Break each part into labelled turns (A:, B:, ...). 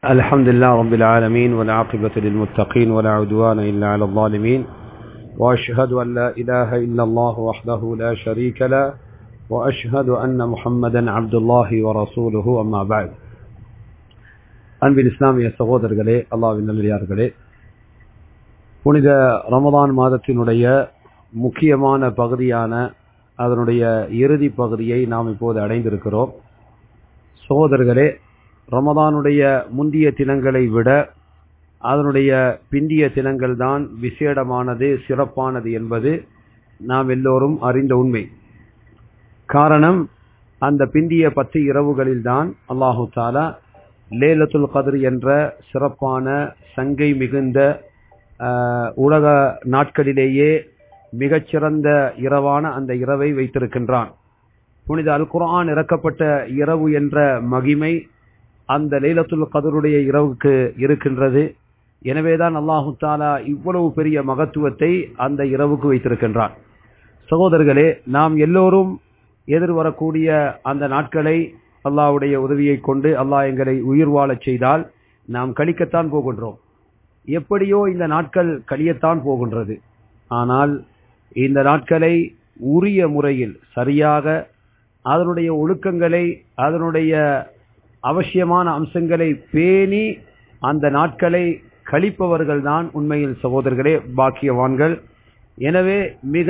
A: الحمد لله رب العالمين والعاقبة للمتقين ولا عدوان إلا على الظالمين وأشهد أن لا إله إلا الله وحده لا شريك له وأشهد أن محمدا عبد الله ورسوله أما بعد அன்பின் இஸ்லாமிய சகோதரர்களே அல்லாவின் நல்லடியார்களே புனித ரமதான் மாதத்தினுடைய முக்கியமான பகுதியான அதனுடைய இறுதி பகுதியை நாம் இப்போது அடைந்திருக்கிறோம் சகோதரர்களே ரமதானுடைய முந்திய தினங்களை விட அதனுடைய பிந்திய தினங்கள் தான் விசேடமானது சிறப்பானது என்பது நாம் எல்லோரும் அறிந்த உண்மை காரணம் அந்த பிந்திய பத்து இரவுகளில்தான் அல்லாஹு தாலா லேலத்துல் கதிர் என்ற சிறப்பான சங்கை மிகுந்த உலக நாட்களிலேயே மிகச்சிறந்த இரவான அந்த இரவை வைத்திருக்கின்றான் புனித அல் குர்ஆன் இறக்கப்பட்ட இரவு என்ற மகிமை அந்த லைலத்துல் கதருடைய இரவுக்கு இருக்கின்றது எனவேதான் அல்லாஹு தாலா இவ்வளவு பெரிய மகத்துவத்தை அந்த இரவுக்கு வைத்திருக்கின்றான் சகோதரர்களே நாம் எல்லோரும் எதிர்வரக்கூடிய அந்த நாட்களை அல்லாஹ்வுடைய உதவியை கொண்டு அல்லாஹ் எங்களை உயிர் வாழச் செய்தால் நாம் கழிக்கத்தான் போகின்றோம் எப்படியோ இந்த நாட்கள் கழியத்தான் போகின்றது ஆனால் இந்த நாட்களை உரிய முறையில் சரியாக அதனுடைய ஒழுக்கங்களை அதனுடைய அவசியமான அம்சங்களை பேணி அந்த நாட்களை கழிப்பவர்கள் தான் உண்மையில் சகோதரர்களே பாக்கியவான்கள் எனவே மிக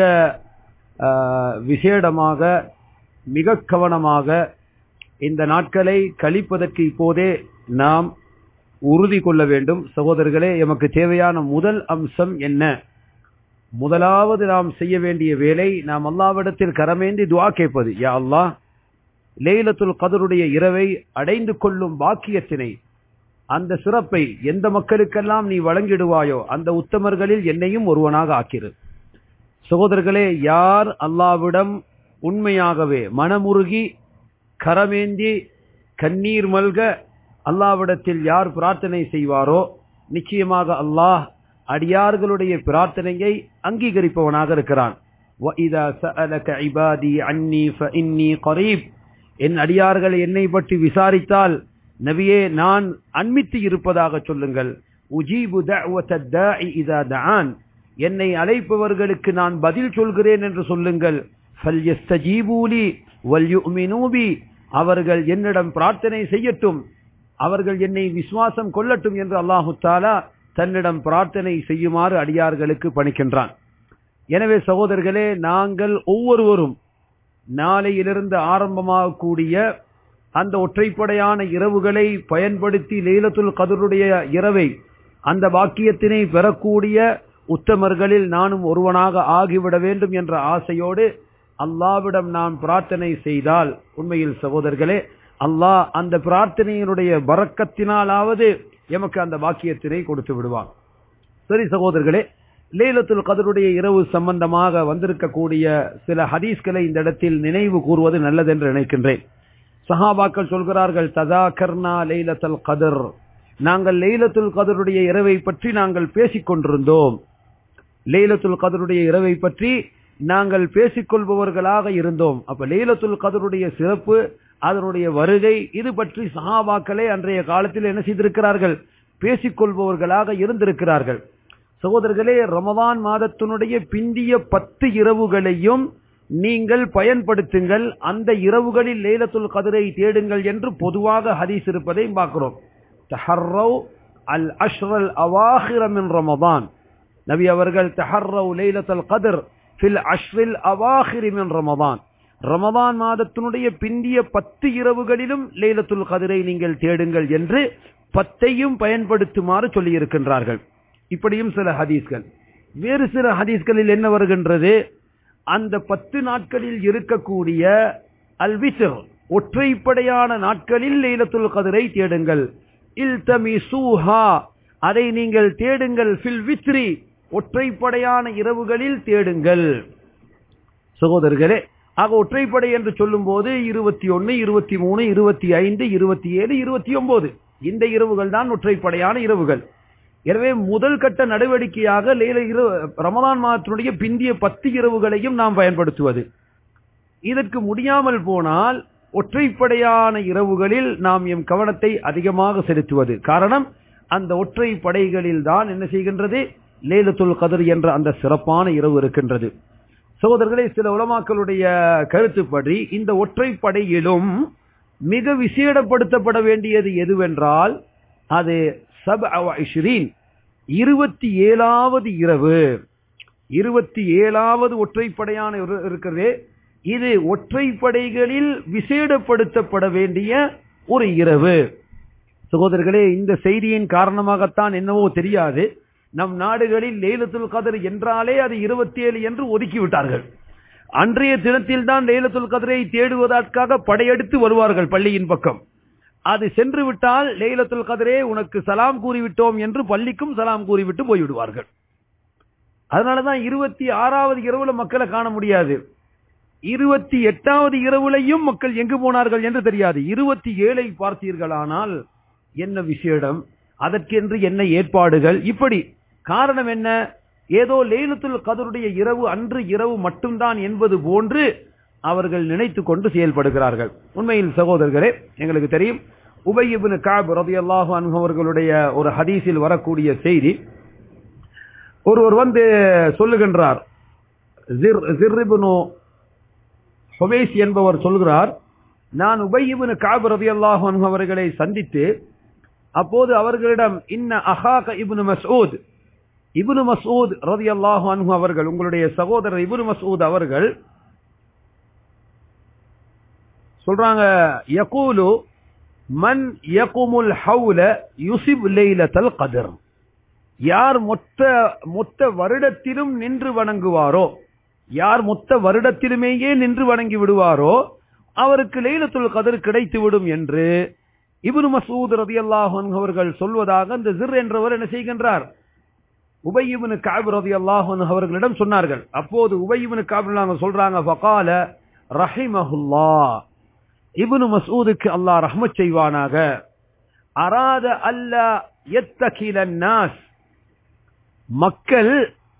A: விசேடமாக மிக கவனமாக இந்த நாட்களை கழிப்பதற்கு இப்போதே நாம் உறுதி கொள்ள வேண்டும் சகோதரர்களே எமக்கு தேவையான முதல் அம்சம் என்ன முதலாவது நாம் செய்ய வேண்டிய வேலை நாம் அல்லாவிடத்தில் கரமேந்தி துவா கேட்பது யா அல்லாஹ் லேலத்துல் கதருடைய இரவை அடைந்து கொள்ளும் பாக்கியத்தினை அந்த சிறப்பை எந்த மக்களுக்கெல்லாம் நீ வழங்கிடுவாயோ அந்த உத்தமர்களில் என்னையும் ஒருவனாக ஆக்கிரு சகோதரர்களே யார் அல்லாவிடம் உண்மையாகவே மனமுருகி கரமேந்தி கண்ணீர் மல்க அல்லாவிடத்தில் யார் பிரார்த்தனை செய்வாரோ நிச்சயமாக அல்லாஹ் அடியார்களுடைய பிரார்த்தனையை அங்கீகரிப்பவனாக இருக்கிறான் என் அடியார்கள் என்னை பற்றி விசாரித்தால் நபியே நான் அண்மித்து இருப்பதாக சொல்லுங்கள் உஜீபு என்னை அழைப்பவர்களுக்கு நான் பதில் சொல்கிறேன் என்று சொல்லுங்கள் அவர்கள் என்னிடம் பிரார்த்தனை செய்யட்டும் அவர்கள் என்னை விசுவாசம் கொள்ளட்டும் என்று அல்லாஹு தாலா தன்னிடம் பிரார்த்தனை செய்யுமாறு அடியார்களுக்கு பணிக்கின்றான் எனவே சகோதரர்களே நாங்கள் ஒவ்வொருவரும் நாளையிலிருந்து ஆரம்பமாகக்கூடிய அந்த ஒற்றைப்படையான இரவுகளை பயன்படுத்தி லைலத்துல் கதருடைய இரவை அந்த பாக்கியத்தினை பெறக்கூடிய உத்தமர்களில் நானும் ஒருவனாக ஆகிவிட வேண்டும் என்ற ஆசையோடு அல்லாவிடம் நாம் பிரார்த்தனை செய்தால் உண்மையில் சகோதரர்களே அல்லாஹ் அந்த பிரார்த்தனையினுடைய பறக்கத்தினாலாவது எமக்கு அந்த பாக்கியத்தினை கொடுத்து விடுவான் சரி சகோதரர்களே லேலத்துல் கதருடைய இரவு சம்பந்தமாக வந்திருக்கக்கூடிய சில ஹதீஸ்களை இந்த இடத்தில் நினைவு கூறுவது நல்லது என்று நினைக்கின்றேன் சஹாபாக்கள் சொல்கிறார்கள் ததா கர்ணா லைலத்தல் கதர் நாங்கள் லைலத்துல் கதருடைய இரவை பற்றி நாங்கள் பேசிக் கொண்டிருந்தோம் லைலத்துல் கதருடைய இரவை பற்றி நாங்கள் பேசிக்கொள்பவர்களாக இருந்தோம் அப்ப லைலத்துல் கதருடைய சிறப்பு அதனுடைய வருகை இது பற்றி சஹாபாக்களே அன்றைய காலத்தில் என்ன செய்திருக்கிறார்கள் பேசிக்கொள்பவர்களாக இருந்திருக்கிறார்கள் சகோதரர்களே ரமதான் மாதத்தினுடைய பிந்திய பத்து இரவுகளையும் நீங்கள் பயன்படுத்துங்கள் அந்த இரவுகளில் லேலத்துல் கதிரை தேடுங்கள் என்று பொதுவாக ஹதீஸ் இருப்பதை பார்க்கிறோம் தஹர்ரவ் அல் அஷ்ரல் அவாஹிரமின் ரமதான் நபி அவர்கள் தஹர்ரவ் லைலத்துல் கதிர் ஃபில் அஷ்ரில் அவாஹிரிமின் ரமதான் ரமதான் மாதத்தினுடைய பிந்திய பத்து இரவுகளிலும் லைலத்துல் கதிரை நீங்கள் தேடுங்கள் என்று பத்தையும் பயன்படுத்துமாறு சொல்லி இருக்கின்றார்கள் இப்படியும் சில ஹதீஸ்கள் வேறு சில ஹதீஸ்களில் என்ன வருகின்றது அந்த பத்து நாட்களில் இருக்கக்கூடிய அல்விசர் ஒற்றைப்படையான நாட்களில் லைலத்துல் கதிரை தேடுங்கள் இல்தமி சூஹா அதை நீங்கள் தேடுங்கள் ஃபில் வித்ரி ஒற்றைப்படையான இரவுகளில் தேடுங்கள் சகோதரர்களே ஆக ஒற்றைப்படை என்று சொல்லும் போது இருபத்தி ஒன்னு இருபத்தி மூணு இருபத்தி ஐந்து இருபத்தி ஏழு இருபத்தி ஒன்பது இந்த இரவுகள் தான் ஒற்றைப்படையான இரவுகள் எனவே முதல் கட்ட நடவடிக்கையாக ரமதான் மாதத்தினுடைய பிந்திய பத்து இரவுகளையும் நாம் பயன்படுத்துவது இதற்கு முடியாமல் போனால் ஒற்றைப்படையான இரவுகளில் நாம் எம் கவனத்தை அதிகமாக செலுத்துவது காரணம் அந்த ஒற்றை படைகளில் தான் என்ன செய்கின்றது லேலத்துல் கதர் என்ற அந்த சிறப்பான இரவு இருக்கின்றது சகோதரர்களே சில உலமாக்களுடைய கருத்துப்படி இந்த ஒற்றைப்படையிலும் மிக விசேடப்படுத்தப்பட வேண்டியது எதுவென்றால் அது சப் இருபத்தி ஏழாவது இரவு இருபத்தி ஏழாவது ஒற்றைப்படையான இரு- இருக்கிறது இது ஒற்றைப்படைகளில் விசேடப்படுத்தப்பட வேண்டிய ஒரு இரவு சகோதரர்களே இந்த செய்தியின் காரணமாகத்தான் என்னவோ தெரியாது நம் நாடுகளில் லேலத்துல் கதர் என்றாலே அது இருபத்தி ஏழு என்று ஒதுக்கி விட்டார்கள் அன்றைய தினத்தில் தான் லேலத்துல் கதரை தேடுவதற்காக படையெடுத்து வருவார்கள் பள்ளியின் பக்கம் அது சென்று விட்டால் லேலத்துல் கதரே உனக்கு சலாம் கூறிவிட்டோம் என்று பள்ளிக்கும் சலாம் கூறிவிட்டு போய்விடுவார்கள் அதனாலதான் இருபத்தி ஆறாவது இரவுல மக்களை காண முடியாது இருபத்தி எட்டாவது இரவுலையும் மக்கள் எங்கு போனார்கள் என்று தெரியாது இருபத்தி ஏழை பார்த்தீர்களானால் என்ன விசேடம் அதற்கென்று என்ன ஏற்பாடுகள் இப்படி காரணம் என்ன ஏதோ லேலத்துல் கதருடைய இரவு அன்று இரவு மட்டும்தான் என்பது போன்று அவர்கள் நினைத்துக் கொண்டு செயல்படுகிறார்கள் உண்மையில் சகோதரர்களே எங்களுக்கு தெரியும் உபயிபின் காப் ரதியல்லாஹு அன்ஹு அவர்களுடைய ஒரு ஹதீஸில் வரக்கூடிய செய்தி ஒருவர் வந்து சொல்லுகின்றார் ஜிர்- ஜிர்ரிப்னு ஹுபைஸ் என்பவர் சொல்கிறார் நான் உபயிபின் காப் ரதியல்லாஹு அன்ஹு அவர்களை சந்தித்து அப்போது அவர்களிடம் இன்ன அஹாக இப்னு மஸ்ஊத் இப்னு மஸ்ஊத் ரதியல்லாஹு அன்ஹு அவர்கள் உங்களுடைய சகோதரர் இப்னு மஸ்ஊத் அவர்கள் சொல்றாங்க யகூலு மன் யகுமுல் ஹவுல யுசிப் லைலத்தல் கதர் யார் மொத்த மொத்த வருடத்திலும் நின்று வணங்குவாரோ யார் மொத்த வருடத்திலுமேயே நின்று வணங்கி விடுவாரோ அவருக்கு லைலத்துல் கதர் கிடைத்துவிடும் என்று இப்னு மசூத் ரதியல்லாஹு அன்ஹு அவர்கள் சொல்வதாக இந்த ஜிர் என்றவர் என்ன செய்கின்றார் உபயிபின் காப் ரதியல்லாஹு அன்ஹு அவர்களிடம் சொன்னார்கள் அப்போது உபயிபின் காப் சொல்றாங்க ஃபகால ரஹிமஹுல்லா இப்னு மசூதுக்கு அல்லாஹ் ரஹ்மத் செய்வானாக அராத அல்ல எத்தகில நாஸ் மக்கள்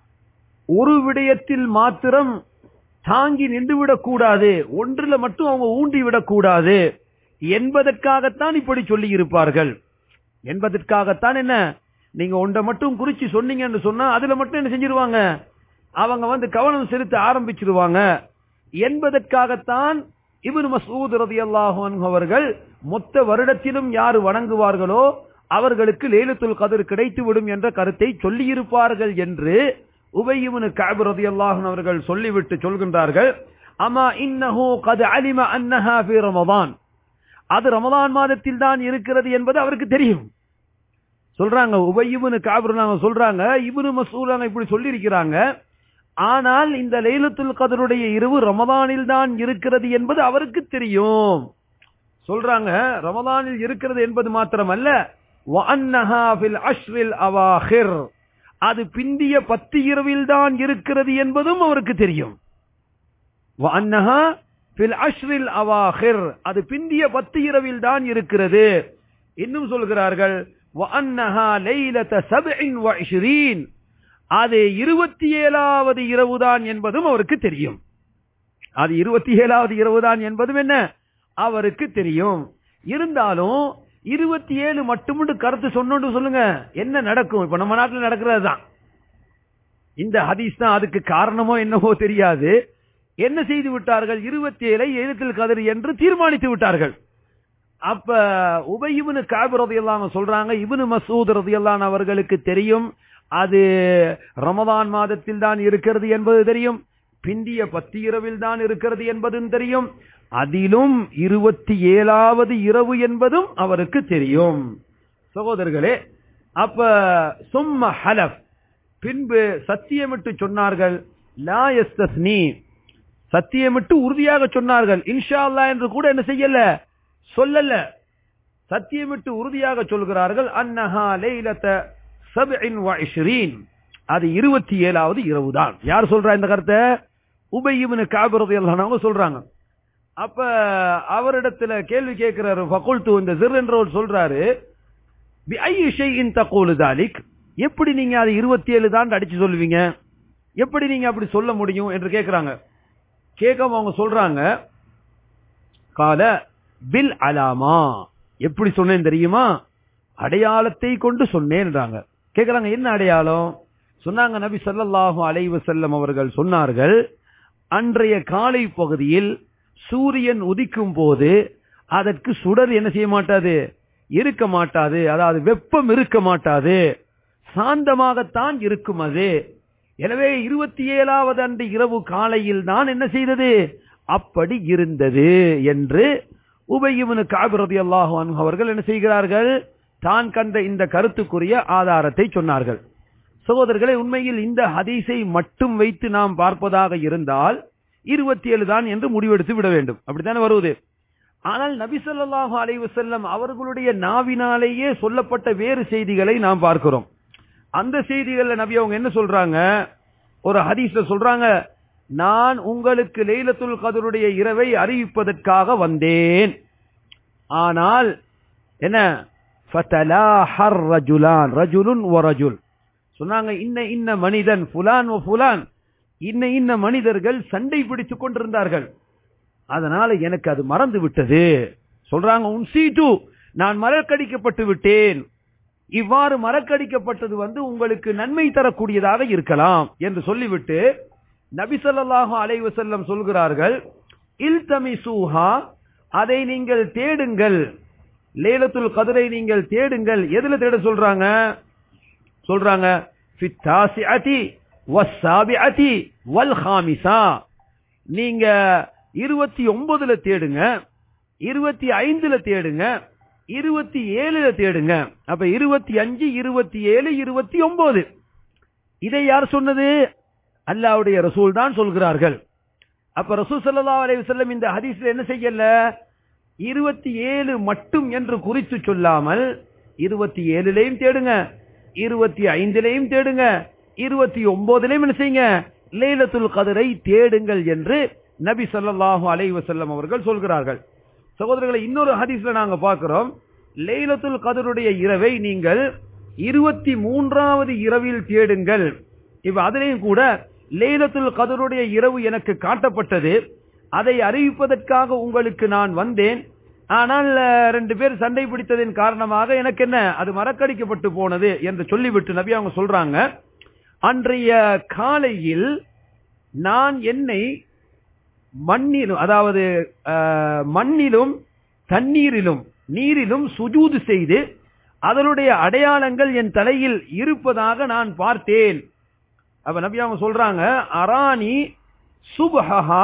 A: ஒரு விடயத்தில் மாத்திரம் தாங்கி நின்று விடக்கூடாது ஒன்றுல மட்டும் அவங்க ஊண்டி விடக்கூடாது என்பதற்காகத்தான் இப்படி சொல்லி இருப்பார்கள் என்பதற்காகத்தான் என்ன நீங்க ஒன்றை மட்டும் குறிச்சு சொன்னீங்கன்னு சொன்னா அதுல மட்டும் என்ன செஞ்சிருவாங்க அவங்க வந்து கவனம் செலுத்த ஆரம்பிச்சிருவாங்க என்பதற்காகத்தான் இப்னு மசூத் ரதியல்லாஹு அன்ஹு அவர்கள் மொத்த வருடத்திலும் யார் வணங்குவார்களோ அவர்களுக்கு லேலத்துல் கதிர் கிடைத்துவிடும் என்ற கருத்தை சொல்லியிருப்பார்கள் என்று உபயிமுனு கஅப் ரதியல்லாஹு அன்ஹு அவர்கள் சொல்லிவிட்டு சொல்கின்றார்கள் அமா இன்னஹு கத் அலிம அன்னஹா ஃபி ரமதான் அது ரமதான் மாதத்தில் தான் இருக்கிறது என்பது அவருக்கு தெரியும் சொல்றாங்க உபயிபுனு காபிருனாங்க சொல்றாங்க இப்னு மசூலாங்க இப்படி சொல்லி இருக்கிறாங்க ஆனால் இந்த லைலத்துல் கதருடைய இரவு ரமதானில் தான் இருக்கிறது என்பது அவருக்கு தெரியும் சொல்றாங்க ரமதானில் இருக்கிறது என்பது மாத்திரமல்ல வஅன்னஹா ஃபில் அஷ்ரில் அவாஹிர் அது பிந்திய பத்து இரவில் தான் இருக்கிறது என்பதும் அவருக்கு தெரியும் வஅன்னஹா ஃபில் அஷ்ரில் அவாஹிர் அது பிந்திய பத்து இரவில் தான் இருக்கிறது இன்னும் சொல்கிறார்கள் வஅன்னஹா லைலத சப்இன் வஇஷ்ரீன் அது இருபத்தி ஏழாவது இரவுதான் என்பதும் அவருக்கு தெரியும் அது இருபத்தி ஏழாவது இரவுதான் என்பதும் என்ன அவருக்கு தெரியும் இருந்தாலும் இருபத்தி ஏழு மட்டும் கருத்து சொன்னோன்னு சொல்லுங்க என்ன நடக்கும் இப்ப நம்ம நாட்டில் நடக்கிறது தான் இந்த ஹதீஸ் தான் அதுக்கு காரணமோ என்னவோ தெரியாது என்ன செய்து விட்டார்கள் இருபத்தி ஏழை எழுத்தில் கதிர் என்று தீர்மானித்து விட்டார்கள் அப்ப உபயிபுனு காபு ரதியல்லாம சொல்றாங்க இபுனு மசூத் ரதியல்லான் அவர்களுக்கு தெரியும் அது ரமதான் மாதத்தில் தான் இருக்கிறது என்பது தெரியும் பிந்திய பத்து இரவில் தான் இருக்கிறது என்பதும் தெரியும் அதிலும் இருபத்தி ஏழாவது இரவு என்பதும் அவருக்கு தெரியும் சகோதரர்களே அப்ப சும்ம ஹலப் பின்பு சத்தியமிட்டு சொன்னார்கள் லா எஸ்தஸ்னி சத்தியமிட்டு உறுதியாக சொன்னார்கள் இன்ஷா அல்லாஹ் என்று கூட என்ன செய்யல சொல்லல சத்தியமிட்டு உறுதியாக சொல்கிறார்கள் அன்னஹா லைலத சப்இன் வ இஷ்ரீன் அது இருபத்தி ஏழாவது இரவுதான் யார் சொல்றா இந்த கருத்தை உபயிபின் காபிரது எல்லாம் சொல்றாங்க அப்ப அவரிடத்துல கேள்வி கேட்கிறாரு ஃபகுல்து இந்த சிர் என்றவர் சொல்றாரு பி ஐ ஷைஇன் தகூலு தாலிக் எப்படி நீங்க அது இருபத்தி ஏழு தான் அடிச்சு சொல்லுவீங்க எப்படி நீங்க அப்படி சொல்ல முடியும் என்று கேட்கிறாங்க கேட்காம அவங்க சொல்றாங்க கால பில் அலாமா எப்படி சொன்னேன் தெரியுமா அடையாளத்தை கொண்டு சொன்னேன்றாங்க கேக்குறாங்க என்ன அடையாளம் சொன்னாங்க நபி ஸல்லல்லாஹு அலைஹி வஸல்லம் அவர்கள் சொன்னார்கள் அன்றைய காலை பகுதியில் சூரியன் உதிக்கும் போது அதற்கு சுடர் என்ன செய்ய மாட்டாது இருக்க மாட்டாது அதாவது வெப்பம் இருக்க மாட்டாது சாந்தமாகத்தான் இருக்கும் அது எனவே இருபத்தி ஏழாவது அன்று இரவு காலையில் தான் என்ன செய்தது அப்படி இருந்தது என்று உபயிவனு காபிரதி அல்லாஹு அவர்கள் என்ன செய்கிறார்கள் தான் கண்ட இந்த கருத்துக்குரிய ஆதாரத்தை சொன்னார்கள் சகோதரர்களே உண்மையில் இந்த ஹதீஸை மட்டும் வைத்து நாம் பார்ப்பதாக இருந்தால் இருபத்தி ஏழு தான் என்று முடிவெடுத்து விட வேண்டும் அப்படித்தானே வருவது ஆனால் நபி ஸல்லல்லாஹு அலைஹி வஸல்லம் அவர்களுடைய நாவினாலேயே சொல்லப்பட்ட வேறு செய்திகளை நாம் பார்க்கிறோம் அந்த செய்திகள்ல நபி அவங்க என்ன சொல்றாங்க ஒரு ஹதீஸ்ல சொல்றாங்க நான் உங்களுக்கு லைலத்துல் கதருடைய இரவை அறிவிப்பதற்காக வந்தேன் ஆனால் என்ன ஃபதலாஹர் ரஜுலான் ரஜுலுன் வ ரஜுல் சொன்னாங்க இன்ன இன்ன மனிதன் ஃபுலான் வ ஃபுலான் இன்ன இன்ன மனிதர்கள் சண்டை பிடித்துக் கொண்டிருந்தார்கள் அதனால எனக்கு அது மறந்து விட்டது சொல்றாங்க உன் சீட்டு நான் மறக்கடிக்கப்பட்டு விட்டேன் இவ்வாறு மறக்கடிக்கப்பட்டது வந்து உங்களுக்கு நன்மை தரக்கூடியதாக இருக்கலாம் என்று சொல்லிவிட்டு நபி ஸல்லல்லாஹு அலைஹி வஸல்லம் சொல்கிறார்கள் இல்தமிசூஹா அதை நீங்கள் தேடுங்கள் லேலத்துல் கதிரை நீங்கள் தேடுங்கள் எதுல தேட சொல்றாங்க சொல்றாங்க ஃபித்தாசிஅதி வஸ்ஸாபிஅதி வல் ஹாமிசா நீங்க இருபத்தி ஒன்பதுல தேடுங்க இருபத்தி ஐந்துல தேடுங்க இருபத்தி ஏழுல தேடுங்க அப்ப இருபத்தி அஞ்சு இருபத்தி ஏழு இருபத்தி ஒன்பது இதை யார் சொன்னது அல்லாவுடைய ரசூல் தான் சொல்கிறார்கள் அப்ப ரசூல் ஸல்லல்லாஹு அலைஹி வஸல்லம் இந்த ஹதீஸ்ல என்ன செய்யல இருபத்தி ஏழு மட்டும் என்று குறித்து சொல்லாமல் இருபத்தி ஏழுலையும் தேடுங்க இருபத்தி ஐந்துலையும் தேடுங்க இருபத்தி ஒன்பதுலையும் என்ன செய்யுங்க லைலத்துல் கதரை தேடுங்கள் என்று நபி ஸல்லல்லாஹு அலைஹி வஸல்லம் அவர்கள் சொல்கிறார்கள் சகோதரர்களை இன்னொரு ஹதீஸ்ல நாங்க பார்க்கிறோம் லைலத்துல் கதருடைய இரவை நீங்கள் இருபத்தி மூன்றாவது இரவில் தேடுங்கள் இப்ப அதிலையும் கூட லைலத்துல் கதருடைய இரவு எனக்கு காட்டப்பட்டது அதை அறிவிப்பதற்காக உங்களுக்கு நான் வந்தேன் ஆனால் அஹ், ரெண்டு பேர் சண்டை பிடித்ததின் காரணமாக எனக்கு என்ன அது மறக்கடிக்கப்பட்டு போனது என்று சொல்லிவிட்டு நபி அவங்க சொல்றாங்க அன்றைய காலையில் நான் என்னை மண்ணிலும் அதாவது அஹ், மண்ணிலும் தண்ணீரிலும் நீரிலும் சுஜூது செய்து அதனுடைய அடையாளங்கள் என் தலையில் இருப்பதாக நான் பார்த்தேன் அப்ப நபி அவங்க சொல்றாங்க அராணி சுபஹா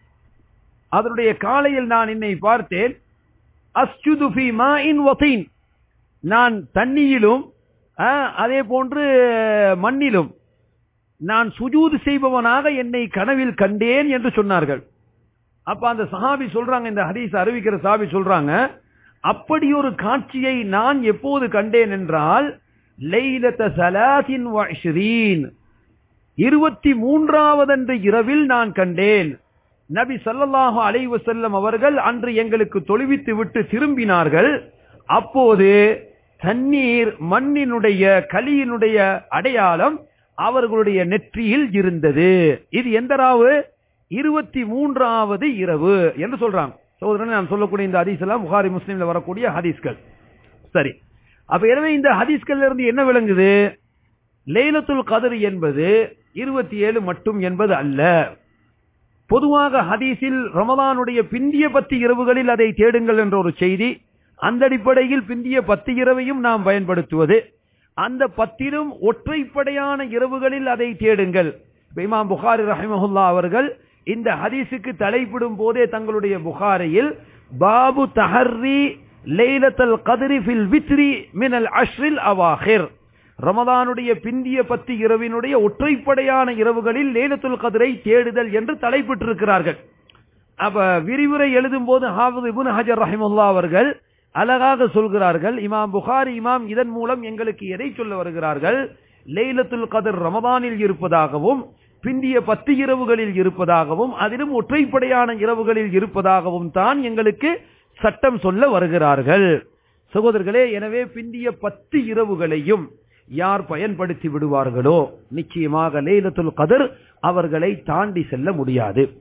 A: அதனுடைய காலையில் நான் என்னை பார்த்தேன் அஸ்ஜுது ஃபீ மாஇன் வதீன் நான் தண்ணியிலும் ஆ, அதே போன்று மண்ணிலும் நான் சுஜூது செய்பவனாக என்னை கனவில் கண்டேன் என்று சொன்னார்கள் அப்ப அந்த சஹாபி சொல்றாங்க இந்த ஹதீஸ் அறிவிக்கிற சஹாபி சொல்றாங்க அப்படி ஒரு காட்சியை நான் எப்போது கண்டேன் என்றால் லைலத்த சலாசின் வஷ்ரீன் இருபத்தி மூன்றாவதன்று இரவில் நான் கண்டேன் நபி ஸல்லல்லாஹு அலைஹி வஸல்லம் அவர்கள் அன்று எங்களுக்கு தொழுவித்து விட்டு திரும்பினார்கள் அப்போது தண்ணீர் மண்ணினுடைய களியினுடைய அடையாளம் அவர்களுடைய நெற்றியில் இருந்தது இது எந்த ராவு இருபத்தி மூன்றாவது இரவு என்று சொல்றாங்க சகோதரன் நான் சொல்லக்கூடிய இந்த ஹதீஸ் எல்லாம் புகாரி முஸ்லீம்ல வரக்கூடிய ஹதீஸ்கள் சரி அப்ப எனவே இந்த ஹதீஸ்கள்ல இருந்து என்ன விளங்குது லைலத்துல் கதர் என்பது இருபத்தி ஏழு மட்டும் என்பது அல்ல பொதுவாக ஹதீஸில் ரமதானுடைய பிந்திய பத்து இரவுகளில் அதை தேடுங்கள் என்ற ஒரு செய்தி அந்த அடிப்படையில் பிந்திய பத்து இரவையும் நாம் பயன்படுத்துவது அந்த பத்திலும் ஒற்றைப்படையான இரவுகளில் அதை தேடுங்கள் இப்ப இமாம் புகாரி ரஹிமஹுல்லா அவர்கள் இந்த ஹதீஸுக்கு தலைப்பிடும் போதே தங்களுடைய புகாரியில் பாபு தஹர்ரி லைலத்தல் கதிரி ஃபில் வித்ரி மினல் அஷ்ரில் அவாஹிர் ரமதானுடைய பிந்திய பத்து இரவினுடைய ஒற்றைப்படையான இரவுகளில் லேலத்துல் கதிரை தேடுதல் என்று தலைப்பிட்டிருக்கிறார்கள் அப்ப விரிவுரை எழுதும் போது ஹாஃபிஸ் இப்னு ஹஜர் ரஹிமுல்லா அவர்கள் அழகாக சொல்கிறார்கள் இமாம் புகாரி இமாம் இதன் மூலம் எங்களுக்கு எதை சொல்ல வருகிறார்கள் லைலத்துல் கதர் ரமதானில் இருப்பதாகவும் பிந்திய பத்து இரவுகளில் இருப்பதாகவும் அதிலும் ஒற்றைப்படையான இரவுகளில் இருப்பதாகவும் தான் எங்களுக்கு சட்டம் சொல்ல வருகிறார்கள் சகோதரர்களே எனவே பிந்திய பத்து இரவுகளையும் யார் பயன்படுத்தி விடுவார்களோ நிச்சயமாக லைலத்துல் கதர் அவர்களை தாண்டி செல்ல முடியாது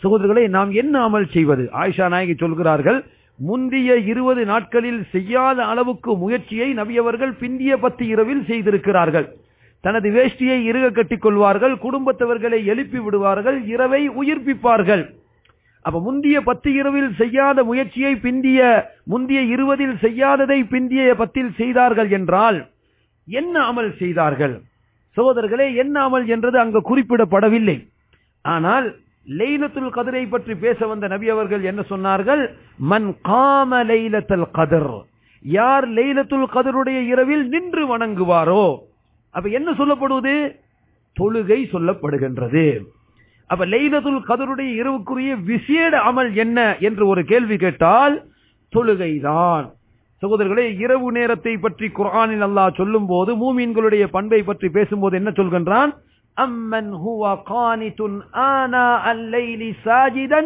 A: சகோதரர்களை நாம் என்ன அமல் செய்வது ஆயிஷா நாயகி சொல்கிறார்கள் முந்திய இருபது நாட்களில் செய்யாத அளவுக்கு முயற்சியை நபியவர்கள் பிந்திய பத்து இரவில் செய்திருக்கிறார்கள் தனது வேஷ்டியை இறுக கட்டிக் கொள்வார்கள் குடும்பத்தவர்களை எழுப்பி விடுவார்கள் இரவை உயிர்ப்பிப்பார்கள் அப்ப முந்திய பத்து இரவில் செய்யாத முயற்சியை பிந்திய முந்திய இருபதில் செய்யாததை பிந்திய பத்தில் செய்தார்கள் என்றால் என்ன அமல் செய்தார்கள் சகோதரர்களே என்ன அமல் என்றது அங்கு குறிப்பிடப்படவில்லை ஆனால் லைலத்துல் கதிரை பற்றி பேச வந்த நபி அவர்கள் என்ன சொன்னார்கள் மன் காம லைலத்தல் கதர் யார் லைலத்துல் கதருடைய இரவில் நின்று வணங்குவாரோ அப்ப என்ன சொல்லப்படுவது தொழுகை சொல்லப்படுகின்றது அப்ப லைலத்துல் கதருடைய இரவுக்குரிய விசேட அமல் என்ன என்று ஒரு கேள்வி கேட்டால் தொழுகைதான் சகோதரர்களே இரவு நேரத்தை பற்றி குர்ஆனில் அல்லாஹ் சொல்லும் போது மூமீன்களுடைய பண்பை பற்றி பேசும்போது என்ன சொல்கின்றான் அம்மன் ஹுவ கானிதுன் ஆனா அல்லைலி சாஜிதன்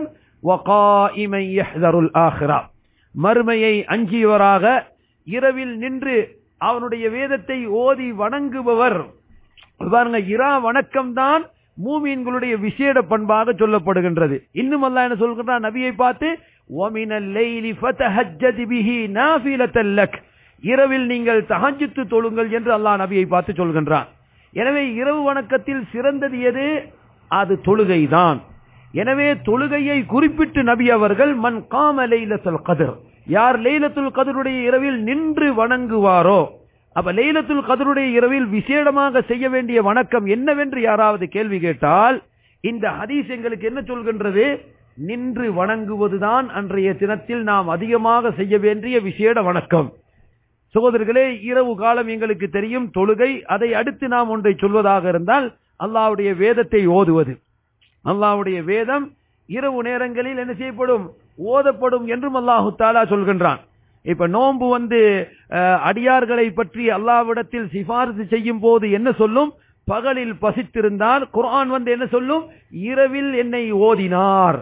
A: வகாயிமை யஹ்தருல் ஆஹிரா மறுமையை அஞ்சியவராக இரவில் நின்று அவனுடைய வேதத்தை ஓதி வணங்குபவர் பாருங்க இரா வணக்கம் தான் மூமீன்களுடைய விசேட பண்பாக சொல்லப்படுகின்றது இன்னும் அல்லாஹ் என்ன சொல்கின்றான் நபியை பார்த்து وَمِنَ اللَّيْلِ فَتَهَجَّدْ بِهِ نَافِلَةً لَكَ இரவில் நீங்கள் தஹஜ்ஜுத் தொழுங்கள் என்று அல்லாஹ் நபியை பார்த்து சொல்கின்றான் எனவே இரவு வணக்கத்தில் சிறந்தது எது அது தொழுகைதான் எனவே தொழுகையை குறிப்பிட்டு நபி அவர்கள் மன் காம லைலத்துல் கதிர் யார் லைலத்துல் கதருடைய இரவில் நின்று வணங்குவாரோ அப்ப லைலத்துல் கதருடைய இரவில் விசேடமாக செய்ய வேண்டிய வணக்கம் என்னவென்று யாராவது கேள்வி கேட்டால் இந்த ஹதீஸ் எங்களுக்கு என்ன சொல்கின்றது நின்று வணங்குவதுதான் அன்றைய தினத்தில் நாம் அதிகமாக செய்ய வேண்டிய விசேட வணக்கம் சகோதரர்களே இரவு காலம் எங்களுக்கு தெரியும் தொழுகை அதை அடுத்து நாம் ஒன்றை சொல்வதாக இருந்தால் அல்லாவுடைய வேதத்தை ஓதுவது அல்லாவுடைய வேதம் இரவு நேரங்களில் என்ன செய்யப்படும் ஓதப்படும் என்றும் அல்லாஹு தாலா சொல்கின்றான் இப்ப நோன்பு வந்து அஹ், அடியார்களை பற்றி அல்லாவிடத்தில் சிபாரிசு செய்யும் போது என்ன சொல்லும் பகலில் பசித்திருந்தால் குர்ஆன் வந்து என்ன சொல்லும் இரவில் என்னை ஓதினார்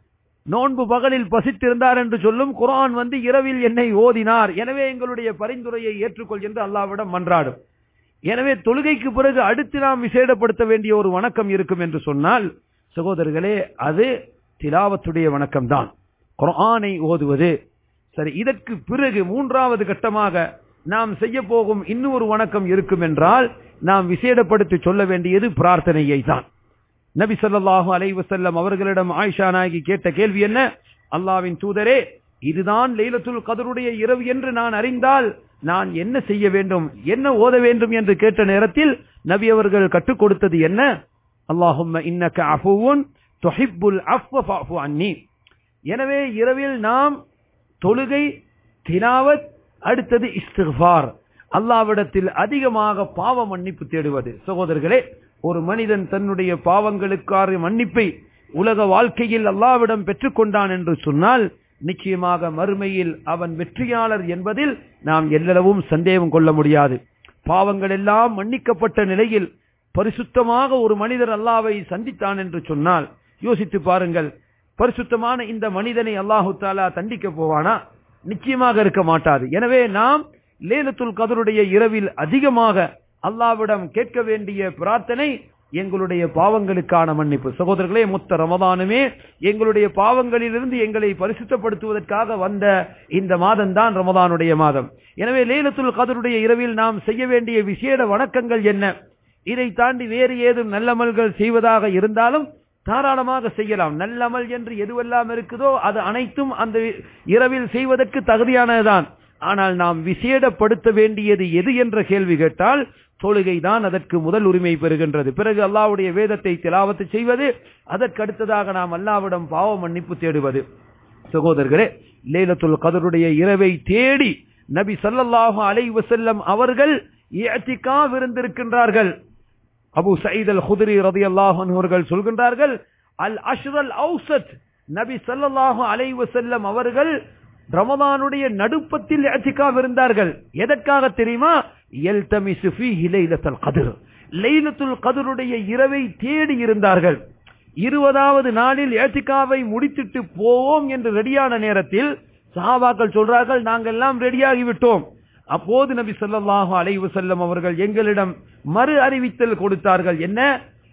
A: நோன்பு பகலில் பசித்திருந்தார் என்று சொல்லும் குர்ஆன் வந்து இரவில் என்னை ஓதினார் எனவே எங்களுடைய பரிந்துரையை ஏற்றுக்கொள் என்று அல்லாவிடம் மன்றாடும் எனவே தொழுகைக்கு பிறகு அடுத்து நாம் விசேடப்படுத்த வேண்டிய ஒரு வணக்கம் இருக்கும் என்று சொன்னால் சகோதரர்களே அது திலாவத்துடைய வணக்கம் தான் குர்ஆனை ஓதுவது சரி இதற்கு பிறகு மூன்றாவது கட்டமாக நாம் செய்ய போகும் இன்னொரு வணக்கம் இருக்கும் என்றால் நாம் விசேடப்படுத்தி சொல்ல வேண்டியது பிரார்த்தனையை தான் நபி ஸல்லல்லாஹு அலைஹி வஸல்லம் அவர்களிடம் ஆயிஷா நாயகி கேட்ட கேள்வி என்ன அல்லாவின் தூதரே இதுதான் லைலத்துல் கதருடைய இரவு என்று நான் அறிந்தால் நான் என்ன செய்ய வேண்டும் என்ன ஓத வேண்டும் என்று கேட்ட நேரத்தில் நபி அவர்கள் கற்றுக் கொடுத்தது என்ன அல்லாஹும்ம இன்னக அஃபுவுன் துஹிப்புல் அஃவ ஃபஅஃபு அன்னி எனவே இரவில் நாம் தொழுகை திலாவத் அடுத்தது இஸ்திஃபார் அல்லாவிடத்தில் அதிகமாக பாவ மன்னிப்பு தேடுவது சகோதரர்களே ஒரு மனிதன் தன்னுடைய பாவங்களுக்கான மன்னிப்பை உலக வாழ்க்கையில் அல்லாவிடம் பெற்றுக்கொண்டான் என்று சொன்னால் நிச்சயமாக மறுமையில் அவன் வெற்றியாளர் என்பதில் நாம் எல்லளவும் சந்தேகம் கொள்ள முடியாது பாவங்கள் எல்லாம் மன்னிக்கப்பட்ட நிலையில் பரிசுத்தமாக ஒரு மனிதர் அல்லாவை சந்தித்தான் என்று சொன்னால் யோசித்து பாருங்கள் பரிசுத்தமான இந்த மனிதனை அல்லாஹு தாலா தண்டிக்க போவானா நிச்சயமாக இருக்க மாட்டாது எனவே நாம் லேலத்துல் கதருடைய இரவில் அதிகமாக அல்லாவிடம் கேட்க வேண்டிய பிரார்த்தனை எங்களுடைய பாவங்களுக்கான மன்னிப்பு சகோதரர்களே மொத்த ரமதானுமே எங்களுடைய பாவங்களிலிருந்து எங்களை பரிசுத்தப்படுத்துவதற்காக வந்த இந்த மாதம் தான் ரமதானுடைய மாதம் எனவே லேலத்துல் கதருடைய இரவில் நாம் செய்ய வேண்டிய விசேட வணக்கங்கள் என்ன இதை தாண்டி வேறு ஏதும் நல்லமல்கள் செய்வதாக இருந்தாலும் தாராளமாக செய்யலாம் நல்லமல் என்று எதுவெல்லாம் இருக்குதோ அது அனைத்தும் அந்த இரவில் செய்வதற்கு தகுதியானதுதான் ஆனால் நாம் விசேடப்படுத்த வேண்டியது எது என்ற கேள்வி கேட்டால் தொழுகை தான் அதற்கு முதல் உரிமை பெறுகின்றது பிறகு அல்லாவுடைய வேதத்தை திலாவத்து செய்வது அதற்கு அடுத்ததாக நாம் அல்லாவிடம் பாவ மன்னிப்பு தேடுவது சகோதரர்களே லேலத்துல் கதருடைய இரவை தேடி நபி ஸல்லல்லாஹு அலைஹி வஸல்லம் அவர்கள் இஅ்திகாஃப் இருந்திருக்கின்றார்கள் அபு சயீத் அல் குதிரி ரதியல்லாஹு அன்ஹு அவர்கள் சொல்கின்றார்கள் அல் அஷ்ரல் அவுசத் நபி ஸல்லல்லாஹு அலைஹி வஸல்லம் அவர்கள் ரமதானுடைய நடுப்பத்தில் இஅ்திகாஃப் இருந்தார்கள் எதற்காக தெரியுமா யல்தமிசு ஃபீஹி லைலத்துல் கத்ர் லைலத்துல் கத்ருடைய இரவை தேடி இருந்தார்கள் இருபதாவது நாளில் ஏத்திகாவை முடித்துட்டு போவோம் என்று ரெடியான நேரத்தில் சஹாபாக்கள் சொல்றார்கள் நாங்கள் எல்லாம் ரெடியாகி விட்டோம் அப்போது நபி ஸல்லல்லாஹு அலைஹி வஸல்லம் அவர்கள் எங்களிடம் மறு அறிவித்தல் கொடுத்தார்கள் என்ன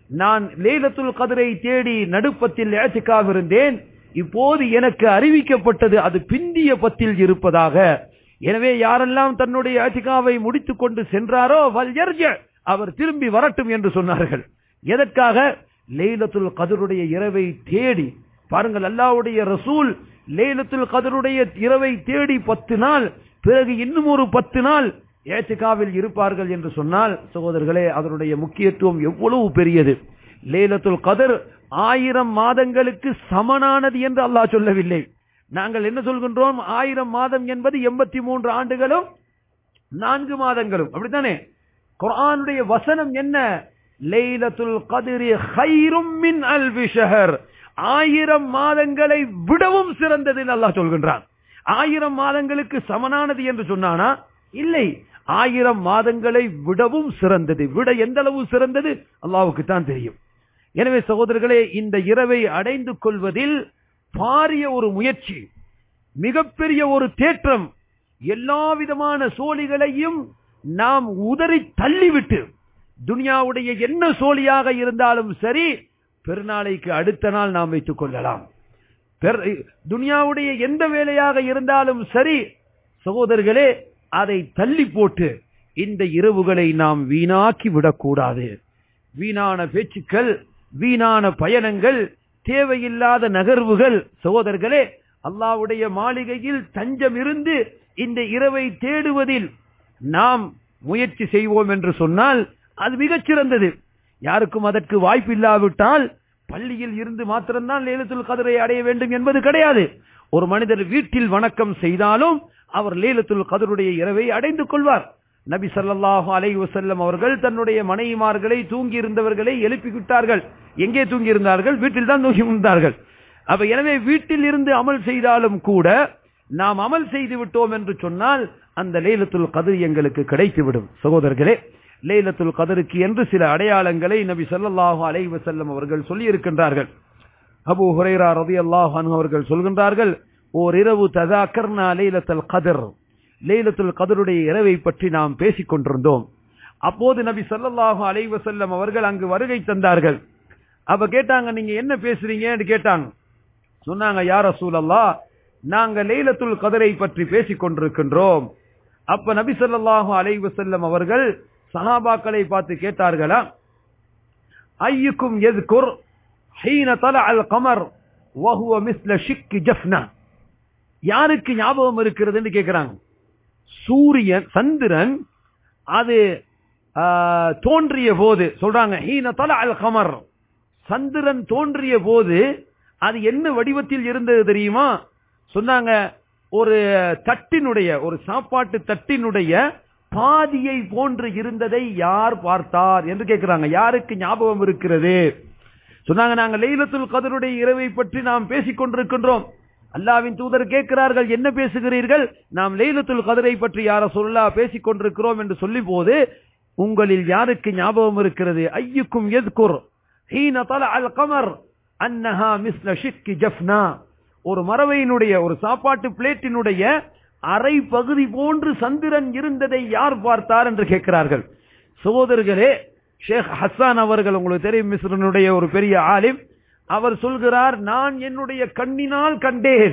A: நான் லேலத்துல் கதிரை தேடி நடுப்பத்தில் ஏற்றுக்காக இருந்தேன் இப்போது எனக்கு அறிவிக்கப்பட்டது அது பிந்திய பத்தில் இருப்பதாக எனவே யாரெல்லாம் தன்னுடைய அத்திகாவை முடித்துக் கொண்டு சென்றாரோ வல்யர்ஜ அவர் திரும்பி வரட்டும் என்று சொன்னார்கள் எதற்காக லைலத்துல் கதருடைய இரவை தேடி பாருங்கள் அல்லாவுடைய ரசூல் லைலத்துல் கதருடைய இரவை தேடி பத்து நாள் பிறகு இன்னும் ஒரு பத்து நாள் ஏத்திகாவில் இருப்பார்கள் என்று சொன்னால் சகோதரர்களே அதனுடைய முக்கியத்துவம் எவ்வளவு பெரியது லேலத்துல் கதர் ஆயிரம் மாதங்களுக்கு சமனானது என்று அல்லாஹ் சொல்லவில்லை நாங்கள் என்ன சொல்கின்றோம் ஆயிரம் மாதம் என்பது எண்பத்தி மூன்று ஆண்டுகளும் நான்கு மாதங்களும் அப்படித்தானே குரானுடைய வசனம் என்ன லைலத்துல் கதிரி ஹைரும் மின் அல் விஷஹர் ஆயிரம் மாதங்களை விடவும் சிறந்தது அல்லாஹ் சொல்கின்றான் ஆயிரம் மாதங்களுக்கு சமனானது என்று சொன்னானா இல்லை ஆயிரம் மாதங்களை விடவும் சிறந்தது விட எந்த அளவு சிறந்தது அல்லாவுக்கு தான் தெரியும் எனவே சகோதரர்களே இந்த இரவை அடைந்து கொள்வதில் பாரிய ஒரு முயற்சி மிகப்பெரிய ஒரு தேற்றம் எல்லா விதமான சோழிகளையும் நாம் உதறி தள்ளிவிட்டு துனியாவுடைய என்ன சோழியாக இருந்தாலும் சரி பெருநாளைக்கு அடுத்த நாள் நாம் வைத்துக் கொள்ளலாம் துனியாவுடைய எந்த வேலையாக இருந்தாலும் சரி சகோதரர்களே அதை தள்ளி போட்டு இந்த இரவுகளை நாம் வீணாக்கி விடக்கூடாது வீணான பேச்சுக்கள் வீணான பயணங்கள் தேவையில்லாத நகர்வுகள் சகோதரர்களே அல்லாவுடைய மாளிகையில் தஞ்சம் இருந்து இந்த இரவை தேடுவதில் நாம் முயற்சி செய்வோம் என்று சொன்னால் அது மிகச் சிறந்தது யாருக்கும் அதற்கு வாய்ப்பு இல்லாவிட்டால் பள்ளியில் இருந்து மாத்திரம்தான் லேலத்துல் கதிரை அடைய வேண்டும் என்பது கிடையாது ஒரு மனிதர் வீட்டில் வணக்கம் செய்தாலும் அவர் லேலத்துல் கதருடைய இரவை அடைந்து கொள்வார் நபி சல்லாஹூ அலை வசல்லம் அவர்கள் தன்னுடைய மனைவிமார்களை தூங்கி இருந்தவர்களை எழுப்பி விட்டார்கள் எங்கே தூங்கி இருந்தார்கள் வீட்டில் தான் தூங்கி இருந்தார்கள் அப்ப எனவே வீட்டில் இருந்து அமல் செய்தாலும் கூட நாம் அமல் செய்து விட்டோம் என்று சொன்னால் அந்த லேலத்துல் கதிர் எங்களுக்கு கிடைத்துவிடும் சகோதரர்களே லேலத்துல் கதருக்கு என்று சில அடையாளங்களை நபி சல்லாஹூ அலை வசல்லம் அவர்கள் சொல்லி இருக்கின்றார்கள் அபு ஹுரைரா ரதி அல்லாஹ் அவர்கள் சொல்கின்றார்கள் ஓர் இரவு ததாக்கர்னா லைலத்தல் கதர் லைலத்துல் கதருடைய இரவை பற்றி நாம் பேசிக் கொண்டிருந்தோம் அப்போது நபி சல்லாஹூ அலை வசல்லம் அவர்கள் அங்கு வருகை தந்தார்கள் அப்ப கேட்டாங்க நீங்க என்ன பேசுறீங்கன்னு கேட்டாங்க சொன்னாங்க யார சூழல்லா நாங்க லைலத்துல் கதரை பற்றி பேசிக் கொண்டிருக்கின்றோம் அப்ப நபி சொல்லாஹு அலை வசல்லம் அவர்கள் சஹாபாக்களை பார்த்து கேட்டார்களா ஐயுக்கும் எதுக்குர் ஹீன தல அல் கமர் வஹுவ மிஸ்ல ஷிக் ஜஃப்னா யாருக்கு ஞாபகம் இருக்கிறதுன்னு கேட்கிறாங்க சூரியன் சந்திரன் அது தோன்றிய போது சொல்றாங்க ஹீன தல அல் கமர் சந்திரன் தோன்றிய போது அது என்ன வடிவத்தில் இருந்தது தெரியுமா சொன்னாங்க ஒரு தட்டினுடைய ஒரு சாப்பாட்டு தட்டினுடைய பாதியை போன்று இருந்ததை யார் பார்த்தார் என்று கேட்கிறாங்க யாருக்கு ஞாபகம் இருக்கிறது சொன்னாங்க நாங்க லைலத்துல் கதருடைய இரவை பற்றி நாம் பேசிக் கொண்டிருக்கின்றோம் அல்லாவின் தூதர் கேட்கிறார்கள் என்ன பேசுகிறீர்கள் நாம் லைலத்துல் கதரை பற்றி யார சொல்லா பேசிக் கொண்டிருக்கிறோம் என்று சொல்லி போது உங்களில் யாருக்கு ஞாபகம் இருக்கிறது ஐயுக்கும் எதுக்குர் ஹீன தல அல் கமர் அன்னஹா மிஸ்ல ஷிக்கி ஜஃப்னா ஒரு மரவையினுடைய ஒரு சாப்பாட்டு பிளேட்டினுடைய அரை பகுதி போன்று சந்திரன் இருந்ததை யார் பார்த்தார் என்று கேட்கிறார்கள் சகோதரர்களே ஷேக் ஹசான் அவர்கள் உங்களுக்கு தெரியும் மிஸ்ரனுடைய ஒரு பெரிய ஆலிம் அவர் சொல்கிறார் நான் என்னுடைய கண்ணினால் கண்டேன்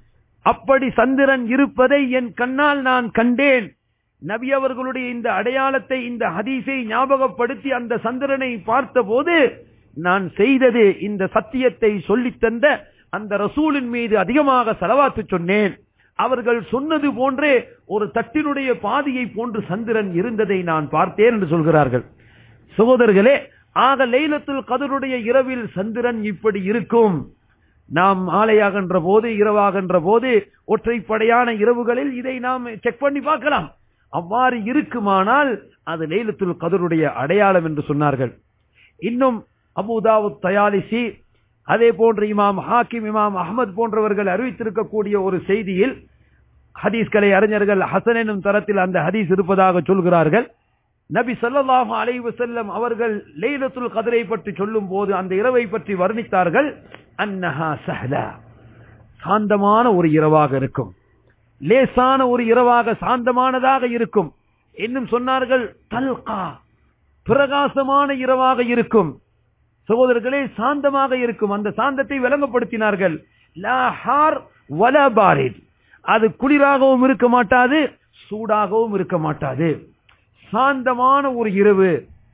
A: அப்படி சந்திரன் இருப்பதை என் கண்ணால் நான் கண்டேன் நபி அவர்களுடைய இந்த அடையாளத்தை இந்த ஹதீஸை ஞாபகப்படுத்தி அந்த சந்திரனை பார்த்த போது நான் செய்தது இந்த சத்தியத்தை சொல்லித் தந்த அந்த ரசூலின் மீது அதிகமாக செலவாத்து சொன்னேன் அவர்கள் சொன்னது போன்றே ஒரு தட்டினுடைய பாதியை போன்று சந்திரன் இருந்ததை நான் பார்த்தேன் என்று சொல்கிறார்கள் சகோதரர்களே ஆக லைலத்துல் கதருடைய இரவில் சந்திரன் இப்படி இருக்கும் நாம் மாலையாகின்ற போது இரவாகின்ற போது ஒற்றைப்படையான இரவுகளில் இதை நாம் செக் பண்ணி பார்க்கலாம் அவ்வாறு இருக்குமானால் அது லைலத்துல் கதருடைய அடையாளம் என்று சொன்னார்கள் இன்னும் அபுதாவுத் தயாலிசி அதே போன்று இமாம் ஹாக்கிம் இமாம் அகமது போன்றவர்கள் அறிவித்திருக்கக்கூடிய ஒரு செய்தியில் ஹதீஸ்களை அறிஞர்கள் ஹசன் எனும் தரத்தில் அந்த ஹதீஸ் இருப்பதாக சொல்கிறார்கள் நபி சல்லாஹு அலைவு செல்லம் அவர்கள் லைலத்துல் கதிரை பற்றி சொல்லும் போது அந்த இரவை பற்றி வர்ணித்தார்கள் அன்னஹா சஹலா சாந்தமான ஒரு இரவாக இருக்கும் லேசான ஒரு இரவாக சாந்தமானதாக இருக்கும் இன்னும் சொன்னார்கள் தல்கா பிரகாசமான இரவாக இருக்கும் சகோதரர்களே சாந்தமாக இருக்கும் அந்த சாந்தத்தை விளங்கப்படுத்தினார்கள் லா ஹார் வல பாரித் அது குளிராகவும் இருக்க மாட்டாது சூடாகவும் இருக்க மாட்டாது சாந்தமான ஒரு இரவு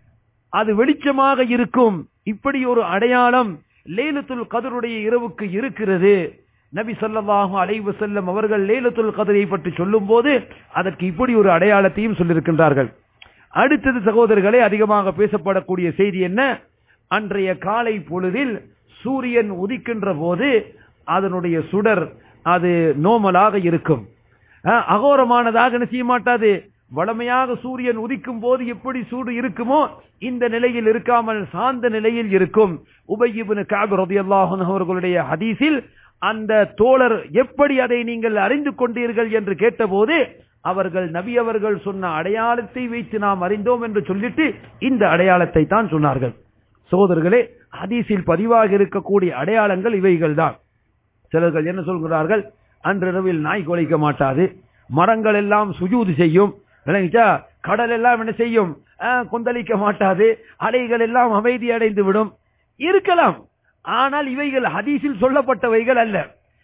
A: அது வெளிச்சமாக இருக்கும் இப்படி ஒரு அடையாளம் லேலத்துல் கதருடைய இரவுக்கு இருக்கிறது நபி ஸல்லல்லாஹு அலைஹி வஸல்லம் அவர்கள் லேலத்துல் கதரை பற்றி சொல்லும்போது அதற்கு இப்படி ஒரு அடையாளத்தையும் சொல்லியிருக்கின்றார்கள் அடுத்தது சகோதரர்களே அதிகமாக பேசப்படக்கூடிய செய்தி என்ன அன்றைய காலை பொழுதில் சூரியன் உதிக்கின்ற போது அதனுடைய சுடர் அது நோமலாக இருக்கும் அஹ், அகோரமானதாக என்ன செய்ய மாட்டாது வளமையாக சூரியன் உதிக்கும் போது எப்படி சூடு இருக்குமோ இந்த நிலையில் இருக்காமல் சார்ந்த நிலையில் இருக்கும் உபயிபின் காப் ரதியல்லாஹு அன்ஹு அவர்களுடைய ஹதீஸில் அந்த தோழர் எப்படி அதை நீங்கள் அறிந்து கொண்டீர்கள் என்று கேட்டபோது அவர்கள் நபி அவர்கள் சொன்ன அடையாளத்தை வைத்து நாம் அறிந்தோம் என்று சொல்லிட்டு இந்த அடையாளத்தை தான் சொன்னார்கள் சகோதரர்களே ஹதீஸில் பதிவாக இருக்கக்கூடிய அடையாளங்கள் இவைகள் தான் சிலர்கள் என்ன சொல்கிறார்கள் அன்றிரவில் நாய் குலைக்க மாட்டாது மரங்கள் எல்லாம் சுஜூது செய்யும் விளங்கிச்சா கடல் எல்லாம் என்ன செய்யும் ஆஹ், கொந்தளிக்க மாட்டாது அலைகள் எல்லாம் அமைதி அடைந்து விடும் இருக்கலாம் ஆனால் இவைகள் ஹதீஸில் சொல்லப்பட்டவைகள் அல்ல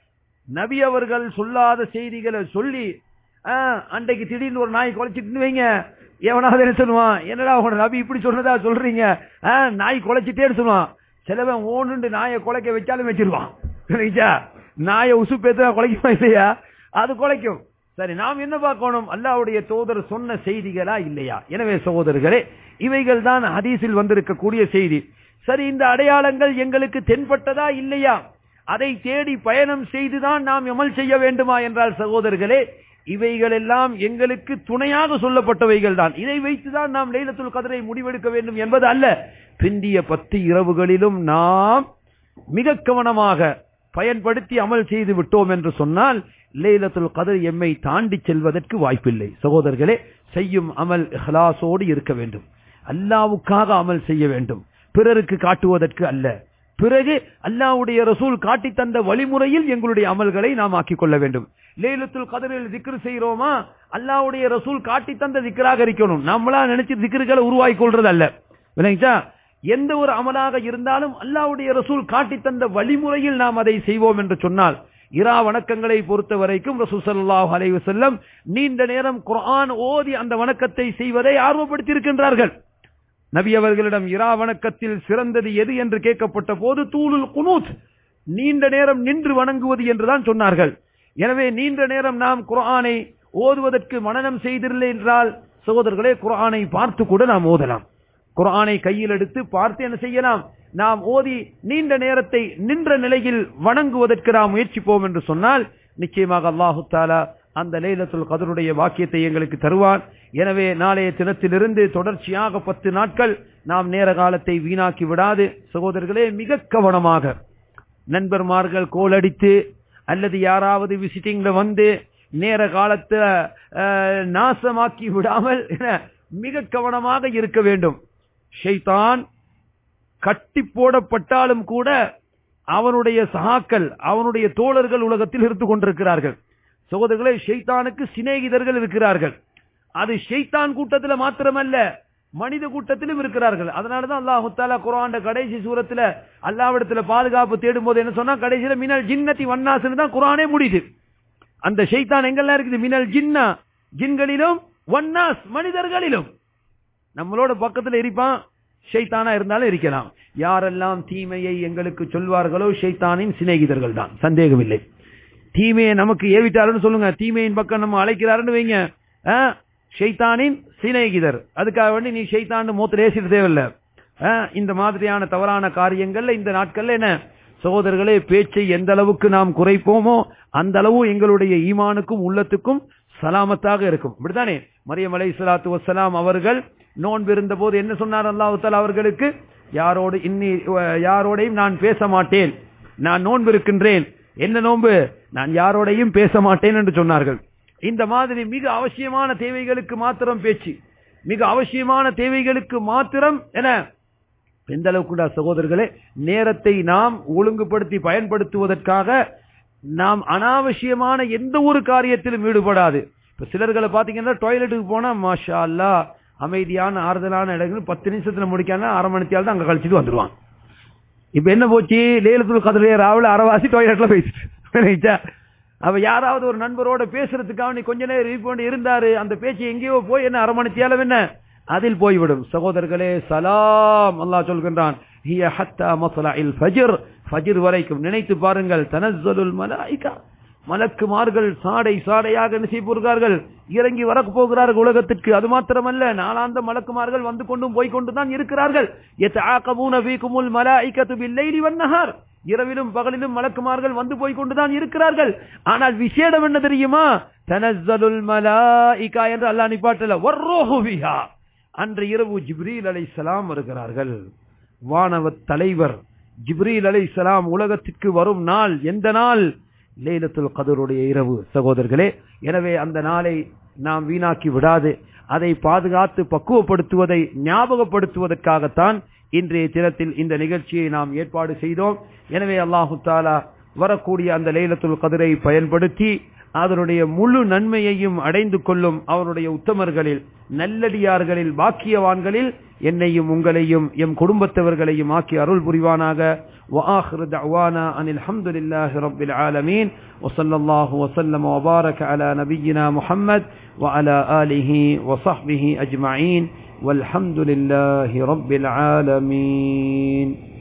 A: நபி அவர்கள் சொல்லாத செய்திகளை சொல்லி ஆஹ், அன்றைக்கு திடீர்னு ஒரு நாய் குலைச்சிட்டு வைங்க எவனாவது என்ன சொல்லுவான் என்னடா உங்க நபி இப்படி சொன்னதா சொல்றீங்க ஆஹ், நாய் குலைச்சிட்டேன்னு சொல்லுவான் சிலவன் ஓணுண்டு நாயை குலைக்க வச்சாலும் வச்சிருவான் சரிங்களா நாயை உசுப்பேத்தா குலைக்குமா இல்லையா அது குலைக்கும் சரி நாம் என்ன பார்க்கணும் அல்லாவுடைய தோதர் சொன்ன செய்திகளா இல்லையா எனவே சகோதரர்களே இவைகள் தான் ஹதீஸில் வந்திருக்கக்கூடிய செய்தி சரி இந்த அடையாளங்கள் எங்களுக்கு தென்பட்டதா இல்லையா அதை தேடி பயணம் செய்துதான் நாம் அமல் செய்ய வேண்டுமா என்றால் சகோதரர்களே இவைகள் எல்லாம் எங்களுக்கு துணையாக சொல்லப்பட்டவைகள் தான் இதை வைத்துதான் நாம் லைலத்துல் கதரை முடிவெடுக்க வேண்டும் என்பது அல்ல பிந்திய பத்து இரவுகளிலும் நாம் மிக கவனமாக பயன்படுத்தி அமல் செய்து விட்டோம் என்று சொன்னால் லைலத்துல் கதர் எம்மை தாண்டி செல்வதற்கு வாய்ப்பில்லை சகோதரர்களே செய்யும் அமல் இஹ்லாஸோடு இருக்க வேண்டும் அல்லாவுக்காக அமல் செய்ய வேண்டும் பிறருக்கு காட்டுவதற்கு அல்ல பிறகு அல்லாவுடைய ரசூல் காட்டி தந்த வழிமுறையில் எங்களுடைய அமல்களை நாம் ஆக்கிக் கொள்ள வேண்டும் லேலத்துல் கதரில் திக்ரு செய்கிறோமா அல்லாவுடைய ரசூல் காட்டி தந்த திக்ராக இருக்கணும் நம்மளா நினைச்சு திக்ருகளை உருவாக்கி கொள்றது அல்ல விளங்கிச்சா எந்த ஒரு அமலாக இருந்தாலும் அல்லாவுடைய ரசூல் காட்டி தந்த வழிமுறையில் நாம் அதை செய்வோம் என்று சொன்னால் இரா வணக்கங்களை பொறுத்த வரைக்கும் ரசூல் ஸல்லல்லாஹு அலைஹி வஸல்லம் நீண்ட நேரம் குர்ஆன் ஓதி அந்த வணக்கத்தை செய்வதை ஆர்வப்படுத்தி இருக்கின்றார்கள் நபி அவர்களிடம் இரா வணக்கத்தில் சிறந்தது எது என்று கேட்கப்பட்ட போது தூளுல் குனூத் நீண்ட நேரம் நின்று வணங்குவது என்றுதான் சொன்னார்கள் எனவே நீண்ட நேரம் நாம் குர்ஆனை ஓதுவதற்கு மனனம் செய்தில்லை என்றால் சகோதரர்களே குர்ஆனை பார்த்து கூட நாம் ஓதலாம் குர்ஆனை கையில் எடுத்து பார்த்து என்ன செய்யலாம் நாம் ஓதி நீண்ட நேரத்தை நின்ற நிலையில் வணங்குவதற்கு நாம் முயற்சிப்போம் என்று சொன்னால் நிச்சயமாக அல்லாஹு தாலா அந்த லைலத்துல் கதருடைய வாக்கியத்தை எங்களுக்கு தருவான் எனவே நாளைய தினத்திலிருந்து தொடர்ச்சியாக பத்து நாட்கள் நாம் நேர காலத்தை வீணாக்கி விடாது சகோதரர்களே மிக கவனமாக நண்பர்மார்கள் கோலடித்து அல்லது யாராவது விசிட்டிங்ல வந்து நேர காலத்தை அஹ், நாசமாக்கி விடாமல் என மிக கவனமாக இருக்க வேண்டும் ஷைத்தான் கட்டி போடப்பட்டாலும் கூட அவனுடைய சகாக்கள் அவனுடைய தோழர்கள் உலகத்தில் இருந்து கொண்டிருக்கிறார்கள் சகோதரர்களே ஷைத்தானுக்கு சிநேகிதர்கள் இருக்கிறார்கள் அது ஷைத்தான் கூட்டத்தில் மாத்திரமல்ல மனித கூட்டத்திலும் இருக்கிறார்கள் அதனாலதான் அல்லாஹு தாலா குரான் கடைசி சூரத்துல அல்லாவிடத்துல பாதுகாப்பு தேடும் போது என்ன சொன்னா கடைசியில மினல் ஜின்னத்தி வன்னாசுன்னு தான் குரானே முடியுது அந்த ஷைத்தான் எங்கெல்லாம் இருக்குது மினல் ஜின்னா ஜின்களிலும் வன்னாஸ் மனிதர்களிலும் நம்மளோட பக்கத்துல இருப்பான் ஷைத்தானா இருந்தாலும் இருக்கலாம் யாரெல்லாம் தீமையை எங்களுக்கு சொல்வார்களோ ஷைத்தானின் சிநேகிதர்கள் தான் சந்தேகம் இல்லை தீமையை நமக்கு ஏவிட்டாருன்னு சொல்லுங்க தீமையின் பக்கம் நம்ம அழைக்கிறாருன்னு வைங்க ஆ, ஷைத்தானின் சிநேகிதர் அதுக்காக வேண்டி நீ ஷைத்தான் மூத்த ஏசிட்டு தேவையில்ல ஆ, இந்த மாதிரியான தவறான காரியங்கள்ல இந்த நாட்கள்ல என்ன சகோதரர்களே பேச்சை எந்த அளவுக்கு நாம் குறைப்போமோ அந்த அளவு எங்களுடைய ஈமானுக்கும் உள்ளத்துக்கும் சலாமத்தாக இருக்கும் இப்படித்தானே மரியம் அலை சலாத்து வசலாம் அவர்கள் நோன்பு இருந்த போது என்ன சொன்னார் அல்லாஹு தாலா அவர்களுக்கு யாரோடு இன்னி யாரோடையும் நான் பேச மாட்டேன் நான் நோன்பு இருக்கின்றேன் என்ன நோன்பு நான் யாரோடையும் பேச மாட்டேன் என்று சொன்னார்கள் இந்த மாதிரி மிக அவசியமான தேவைகளுக்கு மாத்திரம் பேச்சு மிக அவசியமான தேவைகளுக்கு மாத்திரம் என எந்த அளவுக்குடா சகோதரர்களே நேரத்தை நாம் ஒழுங்குபடுத்தி பயன்படுத்துவதற்காக நாம் அனாவசியமான எந்த ஒரு காரியத்திலும் ஈடுபடாது இப்ப சிலர்களை பாத்தீங்கன்னா டாய்லெட்டுக்கு போனா மாஷா அல்லா அமைதியான ஆறுதலான இடங்கள் பத்து நிமிஷத்துல முடிக்காம அரை மணித்தியால் தான் அங்க கழிச்சிட்டு வந்துருவான் இப்ப என்ன போச்சு லேலத்துல் கதிரே ராவுல அரவாசி டாய்லெட்ல போயிடுச்சு அவ யாராவது ஒரு நண்பரோட பேசுறதுக்காக நீ கொஞ்ச நேரம் இருப்போண்டு இருந்தாரு அந்த பேச்சு எங்கேயோ போய் என்ன அரை மணி தேலம் என்ன அதில் போய்விடும் சகோதரர்களே சலாம் அல்லாஹ் சொல்கின்றான் ஹிய ஹத்தா மஸ்லஇல் ஃபஜ்ர் ஃபஜ்ர் வரைக்கும் நினைத்து பாருங்கள் தனஸ்ஸலுல் மலாயிகா மலக்குமார்கள் சாடை சாடையாக நிசைப்பூர்கார்கள் இறங்கி வரப் போகிறார்கள் உலகத்திற்கு அது மாத்திரமல்ல நாளாந்த மலக்குமார்கள் வந்து கொண்டும் போய் கொண்டுதான் இருக்கிறார்கள் யதஆகபூன ஃபீகுமுல் மலாயிகத்து பில்லைலி வன்னஹார் இரவிலும் பகலிலும் மலக்குமார்கள் வந்து போய் கொண்டுதான் இருக்கிறார்கள் ஆனால் விசேடம் என்ன தெரியுமா தனஸ்ஸலுல் மலாயிகா என்று அல்லாஹ் நிப்பாட்டல வர்ரூஹு ஃபிஹா அன்று இரவு ஜிப்ரீல் அலைஹிஸ்ஸலாம் வருகிறார்கள் வானவ தலைவர் ஜிப்ரீல் அலைஹிஸ்ஸலாம் உலகத்திற்கு வரும் நாள் எந்த நாள் லைலத்துல் கதருடைய இரவு சகோதரர்களே எனவே அந்த நாளை நாம் வீணாக்கி விடாது அதை பாதுகாத்து பக்குவப்படுத்துவதை ஞாபகப்படுத்துவதற்காகத்தான் இன்றைய தினத்தில் இந்த நிகழ்ச்சியை நாம் ஏற்பாடு செய்தோம் எனவே அல்லாஹு தாலா வரக்கூடிய அந்த லைலத்துல் கதிரை பயன்படுத்தி அதனுடைய முழு நன்மையையும் அடைந்து கொள்ளும் அவருடைய உத்தமர்களில் நல்லடியார்களில் பாக்கியவான்களில் என்னையும் உங்களையும் எம் குடும்பத்தவர்களையும் ஆக்கி அருள் புரிவானாக وآخر دعوانا أن الحمد لله رب العالمين وصلى الله وسلم وبارك على نبينا محمد وعلى آله وصحبه أجمعين والحمد لله رب العالمين